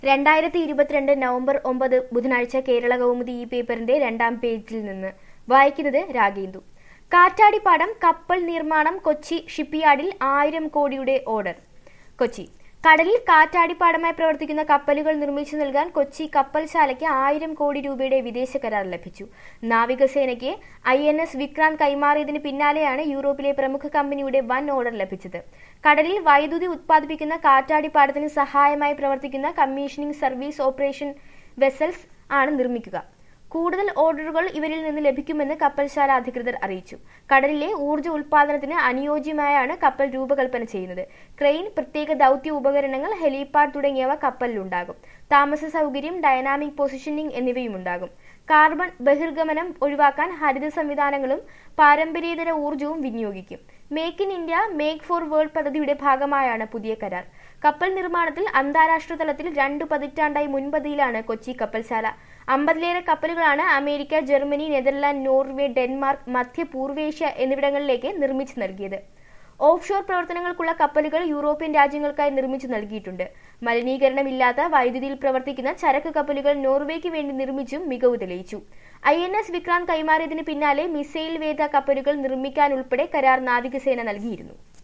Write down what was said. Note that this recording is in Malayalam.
രണ്ടായിരത്തി ഇരുപത്തിരണ്ട് നവംബർ ഒമ്പത് ബുധനാഴ്ച കേരള കൗമുദി ഈ പേപ്പറിന്റെ രണ്ടാം പേജിൽ നിന്ന് വായിക്കുന്നത് രാഗേന്ദു കാറ്റാടിപ്പാടം കപ്പൽ നിർമ്മാണം കൊച്ചി ഷിപ്പ്യാർഡിൽ ആയിരം കോടിയുടെ ഓർഡർ കൊച്ചി കടലിൽ കാറ്റാടിപ്പാടമായി പ്രവർത്തിക്കുന്ന കപ്പലുകൾ നിർമ്മിച്ചു നൽകാൻ കൊച്ചി കപ്പൽശാലയ്ക്ക് ആയിരം കോടി രൂപയുടെ വിദേശ കരാർ ലഭിച്ചു നാവികസേനയ്ക്ക് ഐ എൻ എസ് വിക്രാന്ത് കൈമാറിയതിന് പിന്നാലെയാണ് യൂറോപ്പിലെ പ്രമുഖ കമ്പനിയുടെ വൻ ഓർഡർ ലഭിച്ചത് കടലിൽ വൈദ്യുതി ഉത്പാദിപ്പിക്കുന്ന കാറ്റാടിപ്പാടത്തിന് സഹായമായി പ്രവർത്തിക്കുന്ന കമ്മീഷനിംഗ് സർവീസ് ഓപ്പറേഷൻ വെസൽസ് ആണ് നിർമ്മിക്കുക കൂടുതൽ ഓർഡറുകൾ ഇവരിൽ നിന്ന് ലഭിക്കുമെന്ന് കപ്പൽശാല അധികൃതർ അറിയിച്ചു കടലിലെ ഊർജ്ജ ഉൽപാദനത്തിന് അനുയോജ്യമായാണ് കപ്പൽ രൂപകൽപ്പന ചെയ്യുന്നത് ക്രെയിൻ പ്രത്യേക ദൗത്യ ഉപകരണങ്ങൾ ഹെലിപാഡ് തുടങ്ങിയവ കപ്പലിലുണ്ടാകും താമസ സൗകര്യം ഡയനാമിക് പൊസിഷനിംഗ് എന്നിവയുമുണ്ടാകും കാർബൺ ബഹിർഗമനം ഒഴിവാക്കാൻ ഹരിത സംവിധാനങ്ങളും പാരമ്പര്യേതര ഊർജ്ജവും വിനിയോഗിക്കും make in India make for world പദ്ധതിയുടെ ഭാഗമായാണ് പുതിയ കരാർ കപ്പൽ നിർമ്മാണത്തിൽ അന്താരാഷ്ട്ര തലത്തിൽ രണ്ടു പതിറ്റാണ്ടായി മുൻപതിയിലാണ് കൊച്ചി കപ്പൽശാല അമ്പതിലേറെ കപ്പലുകളാണ് America Germany Netherland Norway Denmark മധ്യ പൂർവേഷ്യ എന്നിവിടങ്ങളിലേക്ക് നിർമ്മിച്ചു നൽകിയത് ഓഫ് ഷോർ പ്രവർത്തനങ്ങൾക്കുള്ള കപ്പലുകൾ യൂറോപ്യൻ രാജ്യങ്ങൾക്കായി നിർമ്മിച്ചു നൽകിയിട്ടുണ്ട് മലിനീകരണമില്ലാത്ത വൈദ്യുതിയിൽ പ്രവർത്തിക്കുന്ന ചരക്ക് കപ്പലുകൾ നോർവേക്ക് വേണ്ടി നിർമ്മിച്ചും മികവ് തെളിയിച്ചു ഐ എൻ എസ് വിക്രാന്ത് കൈമാറിയതിന് പിന്നാലെ മിസൈൽ വേദ കപ്പലുകൾ നിർമ്മിക്കാനുൾപ്പെടെ കരാർ നാവികസേന നൽകിയിരുന്നു